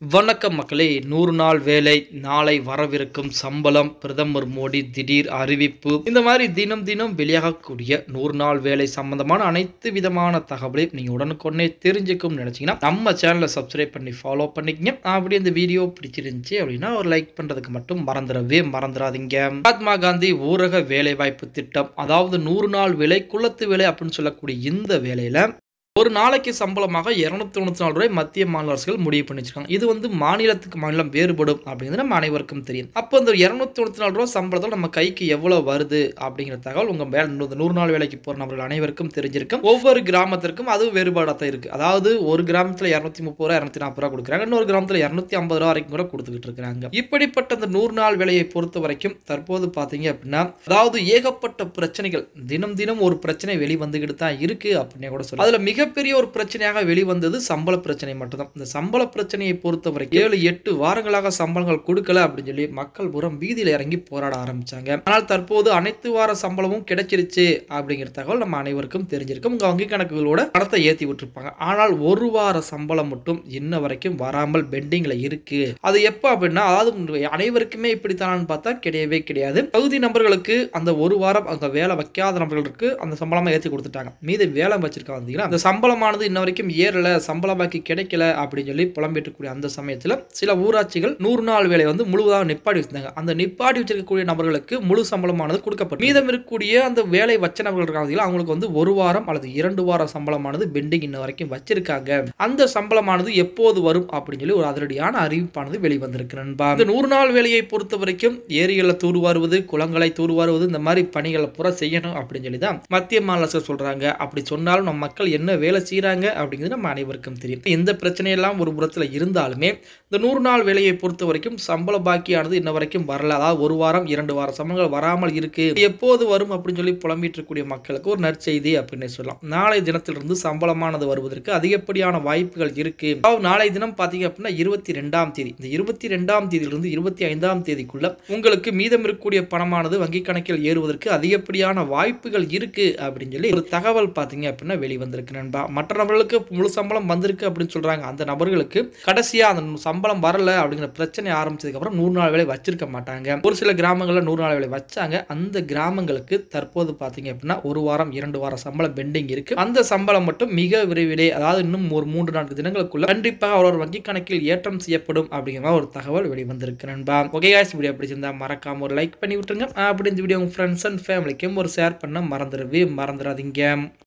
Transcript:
வணக்கம் மக்களே நூறு நாள் வேலை நாளை வரவிருக்கும் சம்பளம் பிரதமர் மோடி திடீர் அறிவிப்பு இந்த மாதிரி தினம் தினம் வெளியாகக்கூடிய நூறு நாள் வேலை சம்பந்தமான அனைத்து விதமான தகவலையும் நீங்க உடனுக்குடனே தெரிஞ்சுக்கும் நினைச்சீங்கன்னா நம்ம சேனலை சப்ஸ்கிரைப் பண்ணி ஃபாலோ பண்ணிக்கங்க அப்படி இந்த வீடியோ பிடிச்சிருந்துச்சு அப்படின்னா ஒரு லைக் பண்றதுக்கு மட்டும் மறந்துடவே மறந்துடாதீங்க மகாத்மா காந்தி ஊரக வேலை வாய்ப்பு திட்டம் அதாவது நூறு நாள் வேலை குளத்து வேலை அப்படின்னு சொல்லக்கூடிய இந்த வேலையில ஒரு நாளைக்கு சம்பளமாக இருநூத்தி தொண்ணூத்தி நாலு ரூபாய் மத்திய மாநில அரசுகள் முடிவு பண்ணி வச்சிருக்காங்க இது வந்து மாநிலத்துக்கு மாநிலம் வேறுபடும் அப்படிங்கிறது நம்ம அனைவருக்கும் தெரியும் அப்போ இந்த இருநூத்தி தொண்ணூத்தி நாலு ரூபாய் சம்பளத்தில் நம்ம கைக்கு எவ்வளவு வருது அப்படிங்கிற தகவல் உங்க வேலை இந்த நூறு நாள் வேலைக்கு போற நபர்கள் அனைவருக்கும் தெரிஞ்சிருக்கும் ஒவ்வொரு கிராமத்திற்கும் அது வேறுபாடாக தான் இருக்கு அதாவது ஒரு கிராமத்துல இருநூத்தி முப்பது ரூபா இருநூத்தி நாற்பது ரூபா கொடுக்குறாங்க இன்னொரு கிராமத்துல இருநூத்தி ஐம்பது ரூபா வரைக்கும் கூட கொடுத்துக்கிட்டு இருக்காங்க இப்படிப்பட்ட அந்த நூறு நாள் வேலையை பொறுத்த வரைக்கும் தற்போது பாத்தீங்க அப்படின்னா அதாவது ஏகப்பட்ட பிரச்சனைகள் தினம் தினம் ஒரு பிரச்சனை வெளிவந்துகிட்டு தான் இருக்கு அப்படின்னு கூட சொல்லலாம் அதுல மிகப்பெரிய ஒரு பிரச்சனையாக வெளிவந்தது சம்பள பிரச்சனை மட்டும்தான் இந்த சம்பள பிரச்சனையை பொறுத்த வரைக்கும் ஏழு எட்டு வாரங்களாக சம்பளங்கள் கொடுக்கல அப்படின்னு சொல்லி மக்கள் புறம் வீதியில இறங்கி போராட ஆரம்பிச்சாங்க ஆனால் தற்போது அனைத்து வார சம்பளமும் கிடைச்சிருச்சு அப்படிங்கிற தகவல் நம்ம அனைவருக்கும் தெரிஞ்சிருக்கும் உங்க வங்கி கணக்குகளோட பணத்தை ஏத்தி விட்டுருப்பாங்க ஆனால் ஒரு வார சம்பளம் மட்டும் இன்ன வரைக்கும் வராமல் பெண்டிங்ல இருக்கு அது எப்போ அப்படின்னா அதாவது அனைவருக்குமே இப்படித்தானு பார்த்தா கிடையவே கிடையாது தகுதி நபர்களுக்கு அந்த ஒரு வாரம் அங்க வேலை வைக்காத நபர்களுக்கு அந்த சம்பளமா ஏற்றி கொடுத்துட்டாங்க மீது வேலை வச்சிருக்காங்க வந்தீங்கன்னா அந்த சம்பளமானது இன்ன வரைக்கும் ஏறல சம்பள பாக்கி கிடைக்கல அப்படின்னு சொல்லி புலம்பிட்டுக்கூடிய அந்த சமயத்துல சில ஊராட்சிகள் நூறு நாள் வேலை வந்து முழுவதாக நிப்பாடி வச்சிருந்தாங்க அந்த நிப்பாடி வச்சிருக்கக்கூடிய நபர்களுக்கு முழு சம்பளமானது கொடுக்கப்படும் மீதம் இருக்கக்கூடிய அந்த வேலை வச்ச நபர்கள் இருக்காங்க அவங்களுக்கு வந்து ஒரு வாரம் அல்லது இரண்டு வார சம்பளமானது பெண்டிங் இன்ன வரைக்கும் வச்சிருக்காங்க அந்த சம்பளமானது எப்போது வரும் அப்படின்னு சொல்லி ஒரு அதிரடியான அறிவிப்பானது வெளிவந்திருக்கு நண்பா இந்த நூறு நாள் வேலையை பொறுத்த வரைக்கும் ஏரிகளை தூர்வாருவது குளங்களை தூர்வாருவது இந்த மாதிரி பணிகளை புற செய்யணும் அப்படின்னு சொல்லி தான் மத்திய மாநில அரசு சொல்றாங்க அப்படி சொன்னாலும் நம்ம மக்கள் என்ன வேலை செய்யறாங்க அப்படிங்கிறது நம்ம அனைவருக்கும் தெரியும் இந்த பிரச்சனையெல்லாம் ஒரு புறத்துல இருந்தாலுமே இந்த நூறு நாள் வேலையை பொறுத்த வரைக்கும் சம்பள பாக்கியானது இன்ன வரைக்கும் வரல அதாவது ஒரு வாரம் இரண்டு வாரம் சம்பளங்கள் வராமல் இருக்கு இது எப்போது வரும் அப்படின்னு சொல்லி புலம்பிட்டு இருக்கக்கூடிய மக்களுக்கு ஒரு நற்செய்தி அப்படின்னு சொல்லலாம் நாளை தினத்திலிருந்து சம்பளமானது வருவதற்கு அதிகப்படியான வாய்ப்புகள் இருக்கு அதாவது நாளை தினம் பாத்தீங்க அப்படின்னா இருபத்தி ரெண்டாம் தேதி இந்த இருபத்தி ரெண்டாம் தேதியிலிருந்து இருபத்தி ஐந்தாம் தேதிக்குள்ள உங்களுக்கு மீதம் இருக்கக்கூடிய பணமானது வங்கி கணக்கில் ஏறுவதற்கு அதிகப்படியான வாய்ப்புகள் இருக்கு அப்படின்னு சொல்லி ஒரு தகவல் பாத்தீங்க அப்படின்னா வெளிவந்திருக்கு நண்பா மற்ற நபர்களுக்கு முழு சம்பளம் வந்திருக்கு அப்படின்னு சொல்றாங்க அந்த நபர்களுக்கு கடைசியா அந்த சம்பளம் வரல அப்படிங்கிற பிரச்சனை ஆரம்பிச்சதுக்கு அப்புறம் நூறு நாள் வேலை வச்சிருக்க மாட்டாங்க ஒரு சில கிராமங்கள்ல நூறு நாள் வேலை வச்சாங்க அந்த கிராமங்களுக்கு தற்போது பாத்தீங்க அப்படின்னா ஒரு வாரம் இரண்டு வாரம் சம்பளம் பெண்டிங் இருக்கு அந்த சம்பளம் மட்டும் மிக விரைவிலே அதாவது இன்னும் ஒரு மூன்று நான்கு தினங்களுக்குள்ள கண்டிப்பாக அவரோட வங்கி கணக்கில் ஏற்றம் செய்யப்படும் அப்படிங்கிற மாதிரி ஒரு தகவல் வெளிவந்திருக்கு நண்பா ஓகே guys, வீடியோ பிடிச்சிருந்தா மறக்காம ஒரு லைக் பண்ணி விட்டுருங்க அப்படி இந்த வீடியோ உங்க ஃப்ரெண்ட்ஸ் அண்ட் ஃபேமிலிக்கும் ஒரு ஷேர் பண்ண மறந்துடவே மறந்துடாதீங்க